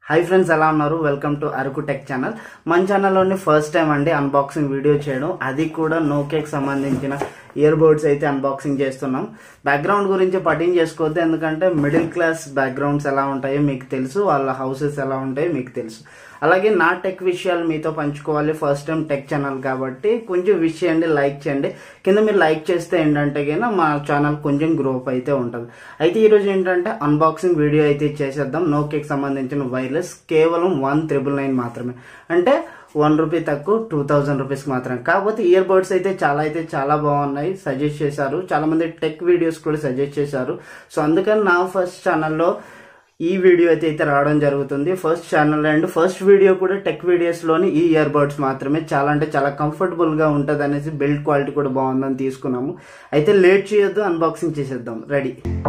hi friends ఎలా ఉన్నారు welcome to Araku tech channel మన ఛానల్లోని ఫస్ట్ టైం అండి అన్బాక్సింగ్ వీడియో చేయడం అది కూడా నోకేకి సంబంధించిన ఇయర్ బడ్స్ అయితే అన్బాక్సింగ్ చేస్తున్నాం బ్యాక్గ్రౌండ్ గురించి పటింగ్ చేసుకోవద్దు ఎందుకంటే మిడిల్ క్లాస్ బ్యాక్గ్రౌండ్స్ ఎలా ఉంటాయో మీకు తెలుసు వాళ్ళ హౌసెస్ ఎలా ఉంటాయో మీకు తెలుసు అలాగే నా టెక్ విషయాలు మీతో పంచుకోవాలి ఫస్ట్ టైం టెక్ ఛానల్ కాబట్టి కొంచెం విష్ చేయండి లైక్ చేయండి కింద మీరు లైక్ చేస్తే ఏంటంటే కింద మా ఛానల్ కొంచెం గ్రోప్ అయితే ఉంటుంది అయితే ఈరోజు ఏంటంటే అన్బాక్సింగ్ వీడియో అయితే చేసేద్దాం నోకేకి సంబంధించిన వైర్లెస్ కేవలం వన్ త్రిబుల్ నైన్ మాత్రమే అంటే వన్ రూపీ తక్కువ టూ థౌజండ్ రూపీస్కి మాత్రమే కాకపోతే ఇయర్ బడ్స్ అయితే చాలా అయితే చాలా బాగున్నాయి సజెస్ట్ చేశారు చాలా మంది టెక్ వీడియోస్ కూడా సజెస్ట్ చేశారు సో అందుకని నా ఫస్ట్ ఛానల్లో ఈ వీడియో అయితే అయితే రావడం జరుగుతుంది first channel and first video కూడా టెక్ వీడియోస్లోని ఈ ఇయర్ బడ్స్ మాత్రమే చాలా అంటే చాలా కంఫర్టబుల్గా ఉంటుంది అనేసి బిల్డ్ క్వాలిటీ కూడా బాగుందని తీసుకున్నాము అయితే లేట్ చేయొద్దు అన్బాక్సింగ్ చేసేద్దాం రెడీ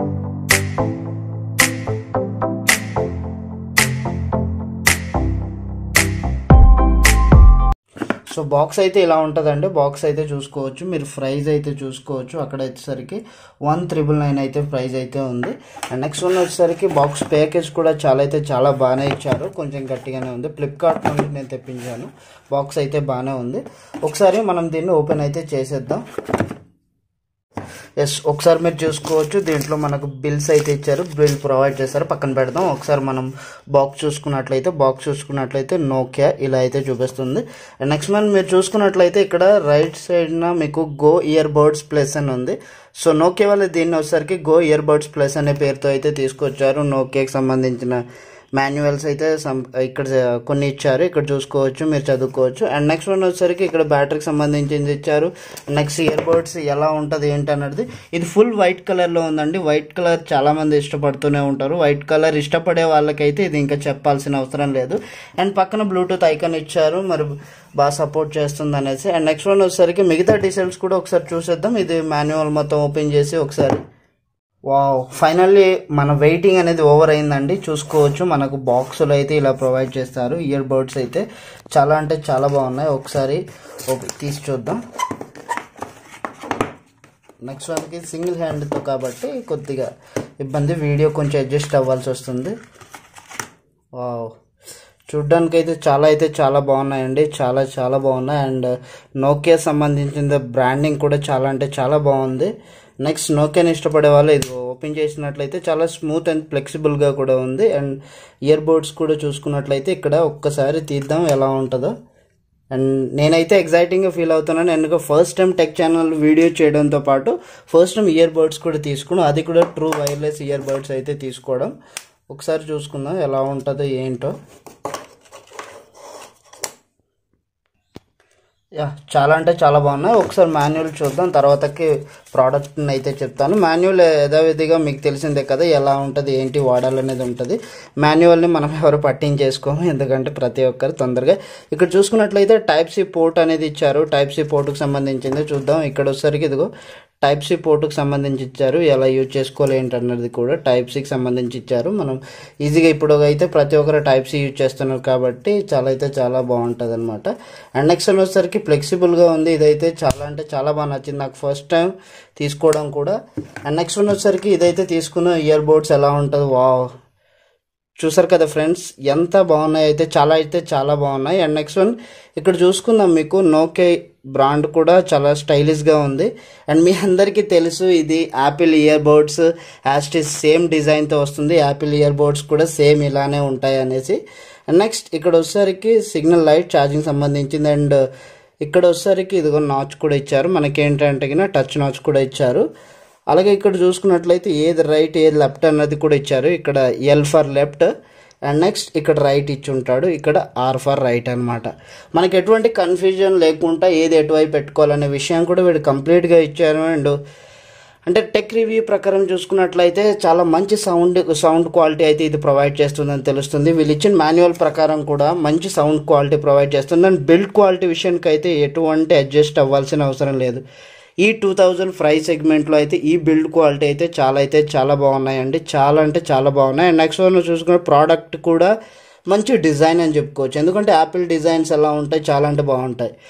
సో బాక్స్ అయితే ఇలా ఉంటుందండి బాక్స్ అయితే చూసుకోవచ్చు మీరు ప్రైస్ అయితే చూసుకోవచ్చు అక్కడ వచ్చేసరికి వన్ త్రిబుల్ నైన్ అయితే ప్రైస్ అయితే ఉంది అండ్ నెక్స్ట్ వన్ వచ్చేసరికి బాక్స్ ప్యాకేజ్ కూడా చాలా అయితే చాలా బాగానే ఇచ్చారు కొంచెం గట్టిగానే ఉంది ఫ్లిప్కార్ట్ నుండి నేను తెప్పించాను బాక్స్ అయితే బాగానే ఉంది ఒకసారి మనం దీన్ని ఓపెన్ అయితే చేసేద్దాం ఎస్ ఒకసారి మీరు చూసుకోవచ్చు దీంట్లో మనకు బిల్స్ అయితే ఇచ్చారు బిల్ ప్రొవైడ్ చేశారు పక్కన పెడదాం ఒకసారి మనం బాక్స్ చూసుకున్నట్లయితే బాక్స్ చూసుకున్నట్లయితే నోకియా ఇలా అయితే చూపిస్తుంది అండ్ నెక్స్ట్ మనం మీరు చూసుకున్నట్లయితే ఇక్కడ రైట్ సైడ్న మీకు గో ఇయర్ బర్డ్స్ ప్లస్ అని ఉంది సో నోకియా వాళ్ళు దీన్ని వచ్చేసరికి గో ఇయర్ బర్డ్స్ ప్లస్ అనే పేరుతో అయితే తీసుకొచ్చారు నోకియాకి సంబంధించిన మాన్యువల్స్ అయితే ఇక్కడ కొన్ని ఇచ్చారు ఇక్కడ చూసుకోవచ్చు మీరు చదువుకోవచ్చు అండ్ నెక్స్ట్ వన్ వచ్చేసరికి ఇక్కడ బ్యాటరీకి సంబంధించింది ఇచ్చారు నెక్స్ట్ ఇయర్ బడ్స్ ఎలా ఉంటుంది ఏంటి అన్నది ఇది ఫుల్ వైట్ కలర్లో ఉందండి వైట్ కలర్ చాలా మంది ఇష్టపడుతూనే ఉంటారు వైట్ కలర్ ఇష్టపడే వాళ్ళకైతే ఇది ఇంకా చెప్పాల్సిన అవసరం లేదు అండ్ పక్కన బ్లూటూత్ ఐకాన్ ఇచ్చారు మరి బాగా సపోర్ట్ చేస్తుంది అనేసి అండ్ నెక్స్ట్ వన్ వచ్చేసరికి మిగతా డీటెయిల్స్ కూడా ఒకసారి చూసేద్దాం ఇది మాన్యువల్ మొత్తం ఓపెన్ చేసి ఒకసారి వావ్ ఫైనల్లీ మన వెయిటింగ్ అనేది ఓవర్ అయిందండి చూసుకోవచ్చు మనకు బాక్సులు అయితే ఇలా ప్రొవైడ్ చేస్తారు ఇయర్ బర్డ్స్ అయితే చాలా అంటే చాలా బాగున్నాయి ఒకసారి తీసి చూద్దాం నెక్స్ట్ వన్కి సింగిల్ హ్యాండ్తో కాబట్టి కొద్దిగా ఇబ్బంది వీడియో కొంచెం అడ్జస్ట్ అవ్వాల్సి వస్తుంది వావ్ చూడ్డానికి అయితే చాలా అయితే చాలా బాగున్నాయండి చాలా చాలా బాగున్నాయి అండ్ నోకియా సంబంధించిన బ్రాండింగ్ కూడా చాలా అంటే చాలా బాగుంది నెక్స్ట్ నోకియాని ఇష్టపడే వాళ్ళు ఇది ఓపెన్ చేసినట్లయితే చాలా స్మూత్ అండ్ ఫ్లెక్సిబుల్గా కూడా ఉంది అండ్ ఇయర్ బడ్స్ కూడా చూసుకున్నట్లయితే ఇక్కడ ఒక్కసారి తీద్దాం ఎలా ఉంటుందో అండ్ నేనైతే ఎగ్జైటింగ్గా ఫీల్ అవుతున్నాను ఎందుకంటే first time tech channel video చేయడంతో పాటు ఫస్ట్ టైం ఇయర్ బడ్స్ కూడా తీసుకున్నాం అది కూడా ట్రూ వైర్లెస్ ఇయర్ బడ్స్ అయితే తీసుకోవడం ఒకసారి చూసుకుందాం ఎలా ఉంటుందో ఏంటో యా చాలా అంటే చాలా బాగున్నాయి ఒకసారి మాన్యువల్ చూద్దాం తర్వాతకి ప్రోడక్ట్ని అయితే చెప్తాను మాన్యువల్ యథావిధిగా మీకు తెలిసిందే కదా ఎలా ఉంటుంది ఏంటి వాడాలనేది ఉంటుంది మాన్యువల్ని మనం ఎవరు పట్టించేసుకోము ఎందుకంటే ప్రతి ఒక్కరు తొందరగా ఇక్కడ చూసుకున్నట్లయితే టైప్ సి పోర్ట్ అనేది ఇచ్చారు టైప్ సి పోర్ట్కి సంబంధించింది చూద్దాం ఇక్కడ వచ్చేసరికి ఇదిగో టైప్ సి పోర్టుకు సంబంధించి ఇచ్చారు ఎలా యూజ్ చేసుకోవాలి ఏంటన్నది కూడా టైప్ సికి సంబంధించి ఇచ్చారు మనం ఈజీగా ఇప్పుడు అయితే ప్రతి ఒక్కరు టైప్ సి యూజ్ చేస్తున్నారు కాబట్టి చాలా అయితే చాలా బాగుంటుంది అనమాట అండ్ నెక్స్ట్ వచ్చేసరికి ఫ్లెక్సిబుల్గా ఉంది ఇదైతే చాలా అంటే చాలా బాగా నచ్చింది నాకు ఫస్ట్ టైం తీసుకోవడం కూడా అండ్ నెక్స్ట్ వచ్చేసరికి ఇదైతే తీసుకున్న ఇయర్ బోర్డ్స్ ఎలా ఉంటుంది వా చూసారు కదా ఫ్రెండ్స్ ఎంత బాగున్నాయి అయితే చాలా అయితే చాలా బాగున్నాయి అండ్ నెక్స్ట్ వన్ ఇక్కడ చూసుకుందాం మీకు నోకే బ్రాండ్ కూడా చాలా స్టైలిష్గా ఉంది అండ్ మీ అందరికీ తెలుసు ఇది Apple ear buds as it is same డిజైన్తో వస్తుంది యాపిల్ ఇయర్ బడ్స్ కూడా సేమ్ ఇలానే ఉంటాయి అనేసి అండ్ నెక్స్ట్ ఇక్కడ వచ్చేసరికి సిగ్నల్ లైట్ ఛార్జింగ్ సంబంధించింది అండ్ ఇక్కడ వచ్చేసరికి ఇదిగో నాచ్ కూడా ఇచ్చారు మనకి ఏంటంటే టచ్ నాచ్ కూడా ఇచ్చారు అలాగే ఇక్కడ చూసుకున్నట్లయితే ఏది రైట్ ఏది లెఫ్ట్ అన్నది కూడా ఇచ్చారు ఇక్కడ L for left and next ఇక్కడ రైట్ ఇచ్చి ఉంటాడు ఇక్కడ ఆర్ ఫర్ రైట్ అనమాట మనకి ఎటువంటి కన్ఫ్యూజన్ లేకుండా ఏది ఎటువైపు పెట్టుకోవాలనే విషయం కూడా వీడు కంప్లీట్గా ఇచ్చారు అండ్ అంటే టెక్ రివ్యూ ప్రకారం చూసుకున్నట్లయితే చాలా మంచి సౌండ్ సౌండ్ క్వాలిటీ అయితే ఇది ప్రొవైడ్ చేస్తుందని తెలుస్తుంది వీళ్ళు ఇచ్చిన మాన్యువల్ ప్రకారం కూడా మంచి సౌండ్ క్వాలిటీ ప్రొవైడ్ చేస్తుంది అండ్ బిల్డ్ క్వాలిటీ విషయానికి అయితే ఎటువంటి అడ్జస్ట్ అవ్వాల్సిన అవసరం లేదు ఈ టూ థౌజండ్ ఫ్రై సెగ్మెంట్లో అయితే ఈ బిల్డ్ క్వాలిటీ అయితే చాలా అయితే చాలా బాగున్నాయండి చాలా అంటే చాలా బాగున్నాయి అండ్ నెక్స్ట్ వన్ చూసుకున్న ప్రోడక్ట్ కూడా మంచి డిజైన్ అని చెప్పుకోవచ్చు ఎందుకంటే యాపిల్ డిజైన్స్ ఎలా ఉంటాయి చాలా అంటే బాగుంటాయి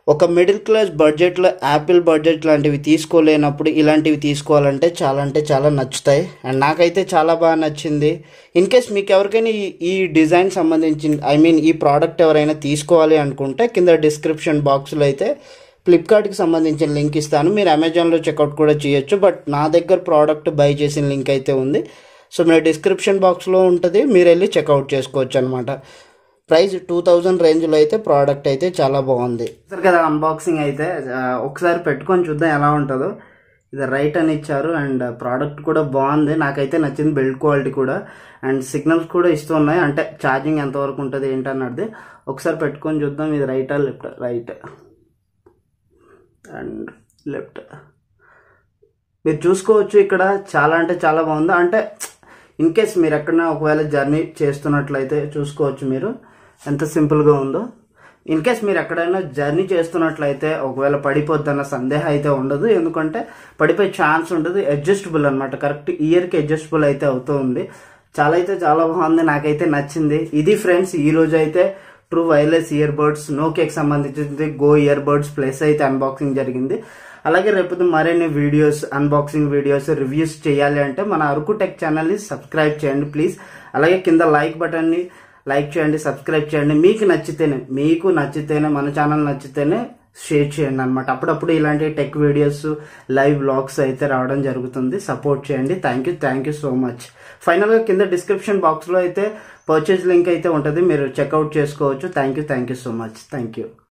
ఒక మిడిల్ క్లాస్ బడ్జెట్లో యాపిల్ బడ్జెట్ లాంటివి తీసుకోలేనప్పుడు ఇలాంటివి తీసుకోవాలంటే చాలా అంటే చాలా నచ్చుతాయి అండ్ నాకైతే చాలా బాగా నచ్చింది ఇన్ కేస్ మీకు ఎవరికైనా ఈ ఈ డిజైన్ సంబంధించిన ఐ మీన్ ఈ ప్రోడక్ట్ ఎవరైనా తీసుకోవాలి అనుకుంటే కింద డిస్క్రిప్షన్ బాక్స్లో అయితే ఫ్లిప్కార్ట్కి సంబంధించిన లింక్ ఇస్తాను మీరు అమెజాన్లో చెక్అవుట్ కూడా చేయొచ్చు బట్ నా దగ్గర ప్రోడక్ట్ బై చేసిన లింక్ అయితే ఉంది సో మీరు డిస్క్రిప్షన్ బాక్స్లో ఉంటుంది మీరు వెళ్ళి చెక్అవుట్ చేసుకోవచ్చు అనమాట ప్రైస్ టూ థౌజండ్ రేంజ్లో అయితే ప్రోడక్ట్ అయితే చాలా బాగుంది సరే కదా అన్బాక్సింగ్ అయితే ఆ, ఒకసారి పెట్టుకొని చూద్దాం ఎలా ఉంటుందో ఇది రైట్ అని ఇచ్చారు అండ్ ప్రోడక్ట్ కూడా బాగుంది నాకైతే నచ్చింది బిల్డ్ క్వాలిటీ కూడా అండ్ సిగ్నల్స్ కూడా ఇస్తున్నాయి అంటే ఛార్జింగ్ ఎంతవరకు ఉంటుంది ఏంటన్నది ఒకసారి పెట్టుకొని చూద్దాం ఇది రైటా లెఫ్ట్ రైట్ అండ్ లెఫ్ట్ మీరు చూసుకోవచ్చు ఇక్కడ చాలా అంటే చాలా బాగుంది అంటే ఇన్ కేస్ మీరు ఎక్కడైనా ఒకవేళ జర్నీ చేస్తున్నట్లయితే చూసుకోవచ్చు మీరు ఎంత సింపుల్గా ఉందో ఇన్ కేస్ మీరు ఎక్కడైనా జర్నీ చేస్తున్నట్లయితే ఒకవేళ పడిపోద్దన్న సందేహం అయితే ఉండదు ఎందుకంటే పడిపోయే ఛాన్స్ ఉండదు అడ్జస్టబుల్ అనమాట కరెక్ట్ ఇయర్కి అడ్జస్టబుల్ అయితే అవుతూ ఉంది చాలా అయితే చాలా బాగుంది నాకైతే నచ్చింది ఇది ఫ్రెండ్స్ ఈ రోజు అయితే ట్రూ వైర్లెస్ ఇయర్ బడ్స్ నోకియాకి సంబంధించింది గో ఇయర్ బడ్స్ ప్లస్ అయితే అన్బాక్సింగ్ జరిగింది అలాగే రేపు మరిన్ని వీడియోస్ అన్బాక్సింగ్ వీడియోస్ రివ్యూస్ చేయాలి అంటే మన అరకు టెక్ ఛానల్ని సబ్స్క్రైబ్ చేయండి ప్లీజ్ అలాగే కింద లైక్ బటన్ని లైక్ చేయండి సబ్స్క్రైబ్ చేయండి మీకు నచ్చితేనే మీకు నచ్చితేనే మన ఛానల్ నచ్చితేనే షేర్ చేయండి అనమాట అప్పుడప్పుడు ఇలాంటి టెక్ వీడియోస్ లైవ్ బ్లాగ్స్ అయితే రావడం జరుగుతుంది సపోర్ట్ చేయండి thank you thank you so much ఫైనల్గా కింద డిస్క్రిప్షన్ బాక్స్లో అయితే పర్చేజ్ లింక్ అయితే ఉంటుంది మీరు చెక్అవుట్ చేసుకోవచ్చు thank you thank you so much thank you